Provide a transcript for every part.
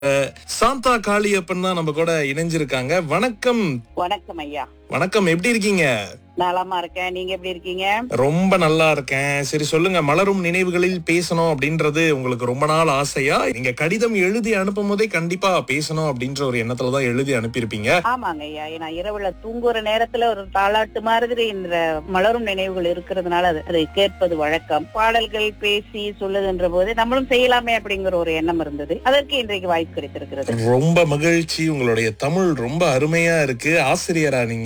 சாந்தா காளியப்பன் தான் நம்ம கூட இணைஞ்சிருக்காங்க வணக்கம் வணக்கம் ஐயா வணக்கம் எப்படி இருக்கீங்க நலமா இருக்கேன் நீங்க எப்படி இருக்கீங்க ரொம்ப நல்லா இருக்கேன் சரி சொல்லுங்க மலரும் நினைவுகளில் பேசணும் அப்படின்றது உங்களுக்கு ரொம்ப நாள் ஆசையா நீங்க கடிதம் எழுதி அனுப்பும் போதே கண்டிப்பா பேசணும் அப்படின்ற ஒரு எண்ணத்துல தான் எழுதி அனுப்பியிருப்பீங்க ஆமாங்க ஐயா நான் இரவுல தூங்குற நேரத்துல ஒரு தாளாட்டு மாதிரி இந்த மலரும் நினைவுகள் இருக்கிறதுனால அது அதை கேட்பது வழக்கம் பாடல்கள் பேசி சொல்லுகின்ற போது நம்மளும் செய்யலாமே அப்படிங்கிற ஒரு எண்ணம் இருந்தது அதற்கு இன்றைக்கு வாய்ப்பு கிடைத்திருக்கிறது ரொம்ப மகிழ்ச்சி உங்களுடைய தமிழ் ரொம்ப அருமையா இருக்கு ஆசிரியரா நீங்க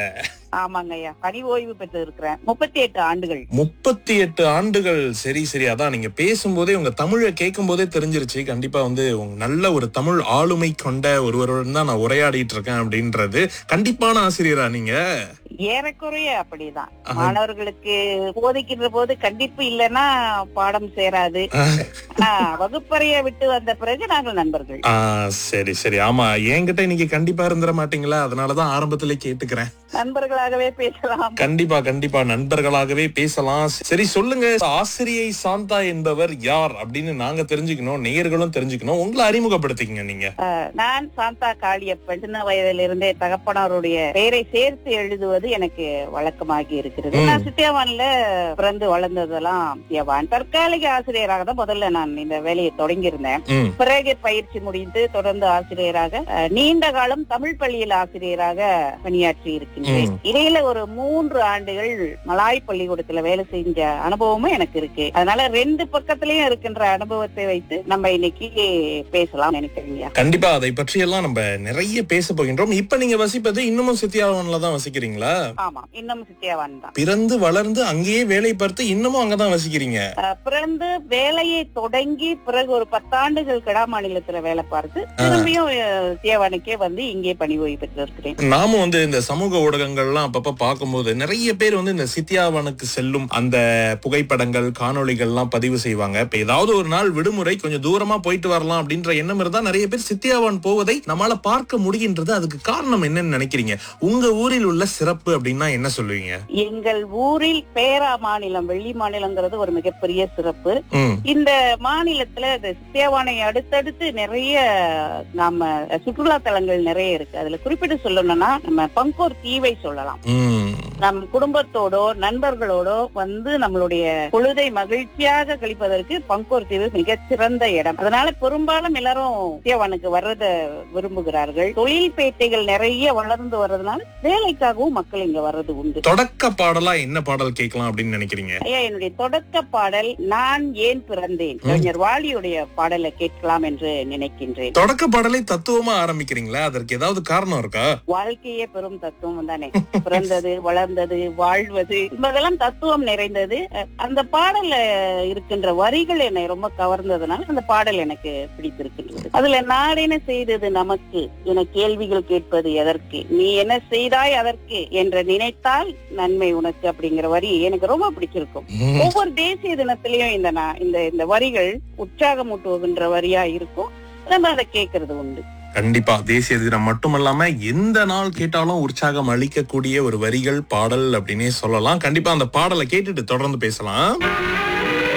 ஆமாங்க ஐயா பணி ஓய்வு பெற்று இருக்கிறேன் முப்பத்தி எட்டு ஆண்டுகள் முப்பத்தி எட்டு ஆண்டுகள் சரி சரி அதான் நீங்க பேசும்போதே உங்க தமிழை கேட்கும் போதே தெரிஞ்சிருச்சு கண்டிப்பா வந்து உங்க நல்ல ஒரு தமிழ் ஆளுமை கொண்ட ஒருவருடன் தான் நான் உரையாடிட்டு இருக்கேன் அப்படின்றது கண்டிப்பான ஆசிரியரா நீங்க ஏறக்குறைய அப்படிதான் ஆஹா. மாணவர்களுக்கு போதிக்கின்ற போது கண்டிப்பு இல்லைன்னா பாடம் சேராது ஆனா, வகுப்பறையை விட்டு வந்த பிறகு நாங்கள் நண்பர்கள் ஆ சரி சரி ஆமா என்கிட்ட இன்னைக்கு கண்டிப்பா இருந்துட மாட்டீங்களா அதனாலதான் ஆரம்பத்திலே கேட்டுக்கிறேன் நண்பர்களாகவே பேசலாம் கண்டிப்பா கண்டிப்பா நண்பர்களாகவே பேசலாம் சரி சொல்லுங்க ஆசிரியை சாந்தா என்பவர் யார் அப்படின்னு நாங்க தெரிஞ்சுக்கணும் நேயர்களும் தெரிஞ்சுக்கணும் உங்களை அறிமுகப்படுத்திக்கங்க நீங்க நான் சாந்தா காளியப்பன் சின்ன வயதிலிருந்தே தகப்பனாருடைய பெயரை சேர்த்து எழுதுவது எனக்கு வழக்கமாகி இருக்கிறது ம். நான் சித்தியாவான்ல பிறந்து வளர்ந்ததெல்லாம் சித்தியாவான் தற்காலிக ஆசிரியராக தான் முதல்ல நான் இந்த வேலையை தொடங்கியிருந்தேன் ம் பிறகு பயிற்சி முடிந்து தொடர்ந்து ஆசிரியராக அஹ், நீண்ட காலம் தமிழ் பள்ளியில் ஆசிரியராக பணியாற்றி இருக்கின்றேன் ம். இடையில ஒரு மூன்று ஆண்டுகள் மலாய் பள்ளிக்கூடத்துல வேலை செஞ்ச அனுபவமும் எனக்கு இருக்கு அதனால ரெண்டு பக்கத்திலயும் இருக்கின்ற அனுபவத்தை வைத்து நம்ம இன்னைக்கு பேசலாம் நினைக்கிறீங்க கண்டிப்பா அதை பற்றி எல்லாம் நம்ம நிறைய பேச போகின்றோம் இப்ப நீங்க வசிப்பது இன்னமும் சித்தியாவன்ல தான் வசிக்கிறீங்களா ஆமா இன்னும் சித்தியாவான் தான் பிறந்து வளர்ந்து அங்கேயே வேலை பார்த்து இன்னமும் அங்கதான் வசிக்கிறீங்க அஹ், பிறந்து வேலையை தொடங்கி பிறகு ஒரு பத்தாண்டுகள் கிடா மாநிலத்துல வேலை பார்த்து திரும்பியும் அஹ், சித்தியாவானுக்கே வந்து இங்கே பணி ஓய்வு பெற்று இருக்கிறேன் நாமும் வந்து இந்த சமூக ஊடகங்கள்லாம் அப்பப்ப பார்க்கும்போது நிறைய பேர் வந்து இந்த சித்தியாவனுக்கு செல்லும் அந்த புகைப்படங்கள் காணொளிகள்லாம் பதிவு செய்வாங்க இப்ப ஏதாவது ஒரு நாள் விடுமுறை கொஞ்சம் தூரமா போயிட்டு வரலாம் அப்படின்ற எண்ணம் இருந்தா நிறைய பேர் சித்தியாவான் போவதை நம்மால பார்க்க முடிகின்றது அதுக்கு காரணம் என்னன்னு நினைக்கிறீங்க உங்க ஊரில் உள்ள சிறப்பு அப்படின்னா என்ன சொல்லுவீங்க எங்கள் ஊரில் பேரா மாநிலம் வெள்ளி மாநிலங்கிறது ஒரு மிகப்பெரிய சிறப்பு ம் இந்த மாநிலத்துல இந்த சித்தியாவானை அடுத்தடுத்து நிறைய நாம சுற்றுலா தலங்கள் நிறைய இருக்கு அதுல குறிப்பிட்டு சொல்லணும்னா நம்ம பங்கோர் தீவை சொல்லலாம் ம் நம் குடும்பத்தோடோ நண்பர்களோடோ வந்து நம்மளுடைய பொழுதை மகிழ்ச்சியாக கழிப்பதற்கு பங்கோர் தீவு மிகச்சிறந்த இடம் அதனால பெரும்பாலும் எல்லாரும் சித்தியாவானுக்கு வர்றத விரும்புகிறார்கள் தொழில் பேட்டைகள் நிறைய வளர்ந்து வர்றதுனால வேலைக்காகவும் மக்கள் இங்க வர்றது உண்டு தொடக்க பாடலா என்ன பாடல் கேட்கலாம் அப்படின்னு நினைக்கிறீங்க ஐயா என்னுடைய தொடக்க பாடல் நான் ஏன் பிறந்தேன் கவிஞர் வாலியுடைய பாடலை கேட்கலாம் என்று நினைக்கின்றேன் தொடக்க பாடலை தத்துவமா ஆரம்பிக்கிறீங்களா அதற்கு ஏதாவது காரணம் இருக்கா வாழ்க்கையே பெரும் தத்துவம் தானே பிறந்தது வளர்ந்தது வாழ்வது என்பதெல்லாம் தத்துவம் நிறைந்தது அஹ் அந்த பாடல்ல இருக்கின்ற வரிகள் என்னை ரொம்ப கவர்ந்ததுனால அந்த பாடல் எனக்கு பிடித்திருக்கின்றது அதுல நான் என்ன செய்தது நமக்கு என கேள்விகள் கேட்பது எதற்கு நீ என்ன செய்தாய் அதற்கு என்று நினைத்தால் நன்மை உனக்கு அப்படிங்கிற வரி எனக்கு ரொம்ப பிடிச்சிருக்கும் ம். ஒவ்வொரு தேசிய தினத்திலயும் இந்த நா- இந்த இந்த வரிகள் உற்சாகமூட்டுகின்ற வரியா இருக்கும் நம்ம அதை கேட்கறது உண்டு கண்டிப்பா தேசிய தினம் மட்டுமல்லாம எந்த நாள் கேட்டாலும் உற்சாகம் அளிக்கக்கூடிய ஒரு வரிகள் பாடல் அப்படின்னே சொல்லலாம் கண்டிப்பா அந்த பாடலை கேட்டுட்டு தொடர்ந்து பேசலாம்